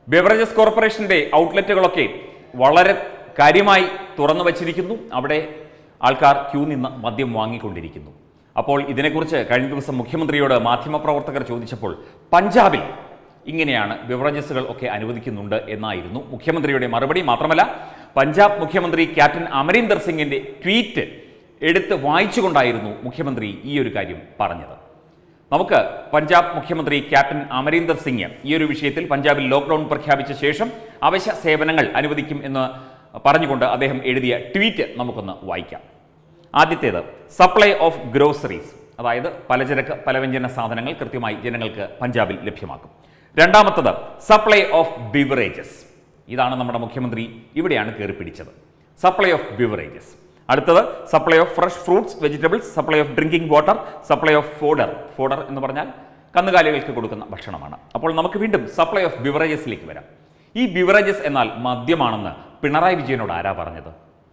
beverages കോർപ്പറേഷന്റെ ഔട്ട്ലെറ്റുകളൊക്കെ വളരെ കാര്യമായി തുറന്നു വച്ചിരിക്കുന്നു അവിടെ ആൾക്കാർ ക്യൂ നിന്ന് മദ്യം വാങ്ങിക്കൊണ്ടിരിക്കുന്നു അപ്പോൾ ഇതിനെക്കുറിച്ച് കഴിഞ്ഞ ദിവസം മുഖ്യമന്ത്രിയോട് മാധ്യമപ്രവർത്തകർ ചോദിച്ചപ്പോൾ പഞ്ചാബിൽ ഇങ്ങനെയാണ് ബിവറേജസുകൾ ഒക്കെ അനുവദിക്കുന്നുണ്ട് എന്നായിരുന്നു മുഖ്യമന്ത്രിയുടെ മറുപടി മാത്രമല്ല പഞ്ചാബ് മുഖ്യമന്ത്രി ക്യാപ്റ്റൻ അമരീന്ദർ സിംഗിന്റെ ട്വീറ്റ് എടുത്ത് വായിച്ചുകൊണ്ടായിരുന്നു മുഖ്യമന്ത്രി ഈ ഒരു കാര്യം പറഞ്ഞത് നമുക്ക് പഞ്ചാബ് മുഖ്യമന്ത്രി ക്യാപ്റ്റൻ അമരീന്ദർ സിംഗ് ഈ ഒരു വിഷയത്തിൽ പഞ്ചാബിൽ ലോക്ക്ഡൌൺ പ്രഖ്യാപിച്ച ശേഷം അവശ്യ സേവനങ്ങൾ അനുവദിക്കും എന്ന് പറഞ്ഞുകൊണ്ട് അദ്ദേഹം എഴുതിയ ട്വീറ്റ് നമുക്കൊന്ന് വായിക്കാം ആദ്യത്തേത് സപ്ലൈ ഓഫ് ഗ്രോസറീസ് അതായത് പലചരക്ക് പലവ്യഞ്ജന സാധനങ്ങൾ കൃത്യമായി ജനങ്ങൾക്ക് പഞ്ചാബിൽ ലഭ്യമാക്കും രണ്ടാമത്തത് സപ്ലൈ ഓഫ് ബിവറേജസ് ഇതാണ് നമ്മുടെ മുഖ്യമന്ത്രി ഇവിടെയാണ് കയറി പിടിച്ചത് സപ്ലൈ ഓഫ് ബിവറേജസ് അടുത്തത് supply of fresh fruits vegetables supply of drinking water supply of fodder fodder എന്ന് പറഞ്ഞാൽ കന്നുകാലികൾക്ക് കൊടുക്കുന്ന ഭക്ഷണമാണ് അപ്പോൾ നമുക്ക് വീണ്ടും സപ്ലൈ ഓഫ് ബിവറേജസിലേക്ക് വരാം ഈ ബിവറേജസ് എന്നാൽ മദ്യമാണെന്ന് പിണറായി വിജയനോട് ആരാ പറഞ്ഞത്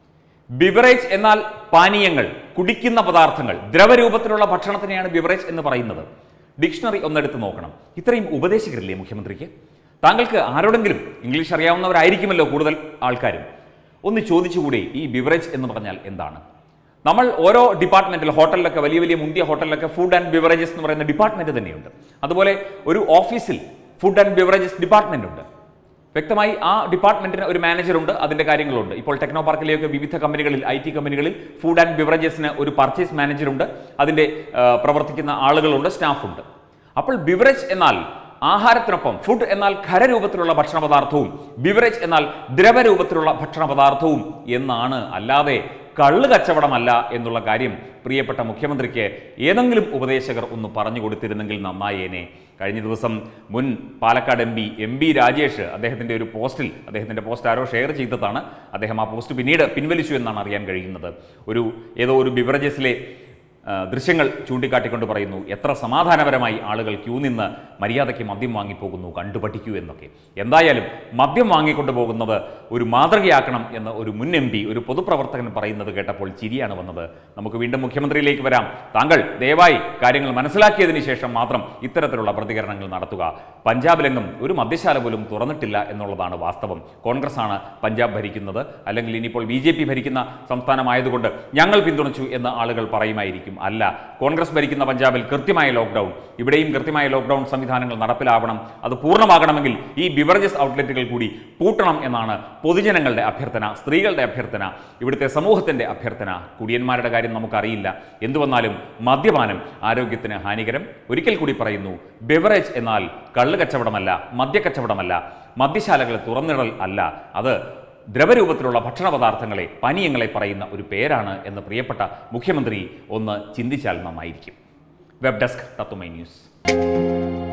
ബിവറേജ് എന്നാൽ പാനീയങ്ങൾ കുടിക്കുന്ന പദാർത്ഥങ്ങൾ ദ്രവരൂപത്തിലുള്ള ഭക്ഷണത്തിനെയാണ് ബിവറേജ് എന്ന് പറയുന്നത് ഡിക്ഷണറി ഒന്നെടുത്ത് നോക്കണം ഇത്രയും ഉപദേശകരില്ലേ മുഖ്യമന്ത്രിക്ക് താങ്കൾക്ക് ആരോടെങ്കിലും ഇംഗ്ലീഷ് അറിയാവുന്നവരായിരിക്കുമല്ലോ കൂടുതൽ ആൾക്കാരും ഒന്ന് ചോദിച്ചുകൂടെ ഈ ബിവറേജ് എന്ന് പറഞ്ഞാൽ എന്താണ് നമ്മൾ ഓരോ ഡിപ്പാർട്ട്മെന്റിൽ ഹോട്ടലിലൊക്കെ വലിയ വലിയ മുന്തിയ ഹോട്ടലിലൊക്കെ ഫുഡ് ആൻഡ് ബിവറേജസ് എന്ന് പറയുന്ന ഡിപ്പാർട്ട്മെന്റ് തന്നെയുണ്ട് അതുപോലെ ഒരു ഓഫീസിൽ ഫുഡ് ആൻഡ് ബിവറേജസ് ഡിപ്പാർട്ട്മെന്റ് ഉണ്ട് വ്യക്തമായി ആ ഡിപ്പാർട്ട്മെന്റിന് ഒരു മാനേജറുണ്ട് അതിന്റെ കാര്യങ്ങളുണ്ട് ഇപ്പോൾ ടെക്നോ പാർക്കിലെയൊക്കെ വിവിധ കമ്പനികളിൽ ഐ ടി കമ്പനികളിൽ ഫുഡ് ആൻഡ് ബിവറേജസിന് ഒരു പർച്ചേസ് മാനേജറുണ്ട് അതിന്റെ ആ, പ്രവർത്തിക്കുന്ന ആളുകളുണ്ട് സ്റ്റാഫുണ്ട് അപ്പോൾ ബിവറേജ് എന്നാൽ ആഹാരത്തിനൊപ്പം ഫുഡ് എന്നാൽ ഖരരൂപത്തിലുള്ള ഭക്ഷണ പദാർത്ഥവും ബിവറേജ് എന്നാൽ ദ്രവരൂപത്തിലുള്ള ഭക്ഷണ പദാർത്ഥവും എന്നാണ് അല്ലാതെ കള്ള് കച്ചവടമല്ല എന്നുള്ള കാര്യം പ്രിയപ്പെട്ട മുഖ്യമന്ത്രിക്ക് ഏതെങ്കിലും ഉപദേശകർ ഒന്ന് പറഞ്ഞു കൊടുത്തിരുന്നെങ്കിൽ നന്നായേനെ കഴിഞ്ഞ ദിവസം മുൻ Palakkad M P M B Rajesh അദ്ദേഹത്തിൻ്റെ ഒരു പോസ്റ്റിൽ അദ്ദേഹത്തിൻ്റെ പോസ്റ്റ് ആരോ ഷെയർ ചെയ്തതാണ് അദ്ദേഹം ആ പോസ്റ്റ് പിന്നീട് പിൻവലിച്ചു എന്നാണ് അറിയാൻ കഴിയുന്നത് ഒരു ഏതോ ഒരു ബിവറേജസിലെ ആ, ദൃശ്യങ്ങൾ ചൂണ്ടിക്കാട്ടിക്കൊണ്ട് പറയുന്നു എത്ര സമാധാനപരമായി ആളുകൾ ക്യൂ നിന്ന് മര്യാദയ്ക്ക് മദ്യം വാങ്ങിപ്പോകുന്നു കണ്ടു പഠിക്കൂ എന്നൊക്കെ എന്തായാലും മദ്യം വാങ്ങിക്കൊണ്ട് പോകുന്നത് ഒരു മാതൃകയാക്കണം എന്ന് ഒരു മുൻ എം പി ഒരു പൊതുപ്രവർത്തകൻ പറയുന്നത് കേട്ടപ്പോൾ ചിരിയാണ് വന്നത് നമുക്ക് വീണ്ടും മുഖ്യമന്ത്രിയിലേക്ക് വരാം താങ്കൾ ദയവായി കാര്യങ്ങൾ മനസ്സിലാക്കിയതിന് ശേഷം മാത്രം ഇത്തരത്തിലുള്ള പ്രതികരണങ്ങൾ നടത്തുക പഞ്ചാബിലെങ്ങും ഒരു മദ്യശാല പോലും തുറന്നിട്ടില്ല എന്നുള്ളതാണ് വാസ്തവം കോൺഗ്രസ് ആണ് പഞ്ചാബ് ഭരിക്കുന്നത് അല്ലെങ്കിൽ ഇനിയിപ്പോൾ ബി ജെ പി ഭരിക്കുന്ന സംസ്ഥാനമായതുകൊണ്ട് ഞങ്ങൾ പിന്തുണച്ചു എന്ന് ആളുകൾ പറയുമായിരിക്കും അല്ല കോൺഗ്രസ് ഭരിക്കുന്ന പഞ്ചാബിൽ കൃത്യമായ ലോക്ക്ഡൗൺ ഇവിടെയും കൃത്യമായ ലോക്ക്ഡൗൺ സംവിധാനങ്ങൾ നടപ്പിലാവണം അത് പൂർണ്ണമാകണമെങ്കിൽ ഈ ബിവറേജസ് ഔട്ട്ലെറ്റുകൾ കൂടി പൂട്ടണം എന്നാണ് പൊതുജനങ്ങളുടെ അഭ്യർത്ഥന സ്ത്രീകളുടെ അഭ്യർത്ഥന ഇവിടുത്തെ സമൂഹത്തിന്റെ അഭ്യർത്ഥന കുടിയന്മാരുടെ കാര്യം നമുക്കറിയില്ല എന്തു വന്നാലും മദ്യപാനം ആരോഗ്യത്തിന് ഹാനികരം ഒരിക്കൽ കൂടി പറയുന്നു ബെവറേജ് എന്നാൽ കള്ള് കച്ചവടമല്ല മദ്യക്കച്ചവടമല്ല മദ്യശാലകൾ തുറന്നിടൽ അല്ല അത് ദ്രവരൂപത്തിലുള്ള ഭക്ഷണ പദാർത്ഥങ്ങളെ പാനീയങ്ങളെ പറയുന്ന ഒരു പേരാണ് എന്ന് പ്രിയപ്പെട്ട മുഖ്യമന്ത്രി ഒന്ന് ചിന്തിച്ചാൽ നന്നായിരിക്കും വെബ് ഡെസ്ക് തത്തുമൈ ന്യൂസ്